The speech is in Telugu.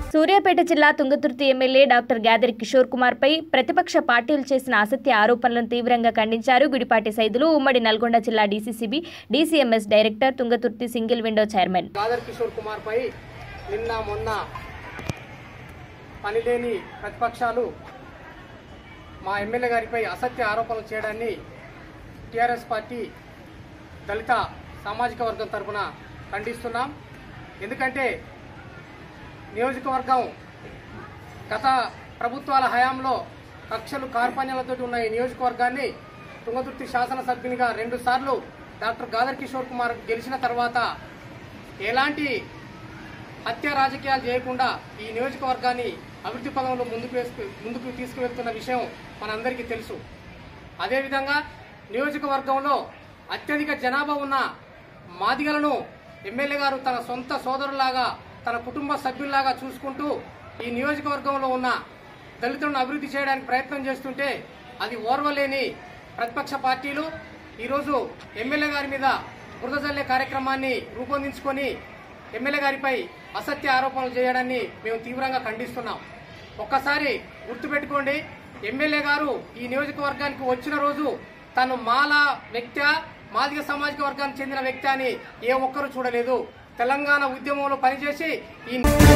సూర్యాపేట జిల్లా తుంగతుర్తి ఎమ్మెల్యే డాక్టర్ గ్యాదరి కిషోర్ కుమార్ పై ప్రతిపక్ష పార్టీలు చేసిన అసత్య ఆరోపణలను తీవ్రంగా ఖండించారు గుడిపాటి సైదులు ఉమ్మడి నల్గొండ జిల్లా DCCB DCMS director Tungaturthi single window chairman Gadar Kishore Kumar పై నిన్న మొన్న పనిలేని ప్రతిపక్షాలు మా ఎమ్మెల్యే గారిపై అసత్య ఆరోపణలు చేయడాన్ని టీఆర్ఎస్ పార్టీ దళిత సామాజిక వర్గం తరపున ఖండిస్తున్నాం ఎందుకంటే నియోజకవర్గం గత ప్రభుత్వాల హయాంలో కక్షలు కార్పణ్యాలతో ఉన్న ఈ నియోజకవర్గాన్ని తుంగతుర్తి శాసనసభ్యునిగా రెండు సార్లు డాక్టర్ గాదర్ కిషోర్ కుమార్ గెలిచిన తర్వాత ఎలాంటి హత్య రాజకీయాలు చేయకుండా ఈ నియోజకవర్గాన్ని అభివృద్ధి పదంలో ముందుకు వేసుకు ముందుకు తీసుకువెళ్తున్న విషయం మనందరికీ తెలుసు అదేవిధంగా నియోజకవర్గంలో అత్యధిక జనాభా ఉన్న మాదిగలను ఎమ్మెల్యే గారు తన సొంత సోదరులాగా తన కుటుంబ సభ్యుల్లాగా చూసుకుంటూ ఈ నియోజకవర్గంలో ఉన్న దళితులను అభివృద్ధి చేయడానికి ప్రయత్నం చేస్తుంటే అది ఓర్వలేని ప్రతిపక్ష పార్టీలు ఈరోజు ఎమ్మెల్యే గారి మీద బురద జల్లే కార్యక్రమాన్ని రూపొందించుకొని ఎమ్మెల్యే గారిపై అసత్య ఆరోపణలు చేయడాన్ని మేము తీవ్రంగా ఖండిస్తున్నాం ఒక్కసారి గుర్తుపెట్టుకోండి ఎమ్మెల్యే గారు ఈ నియోజకవర్గానికి వచ్చిన రోజు తను మాల వ్యక్తి మాదిగ సామాజిక వర్గానికి చెందిన వ్యక్తి అని ఏ ఒక్కరూ చూడలేదు తెలంగాణ ఉద్యమంలో పనిచేసి ఈ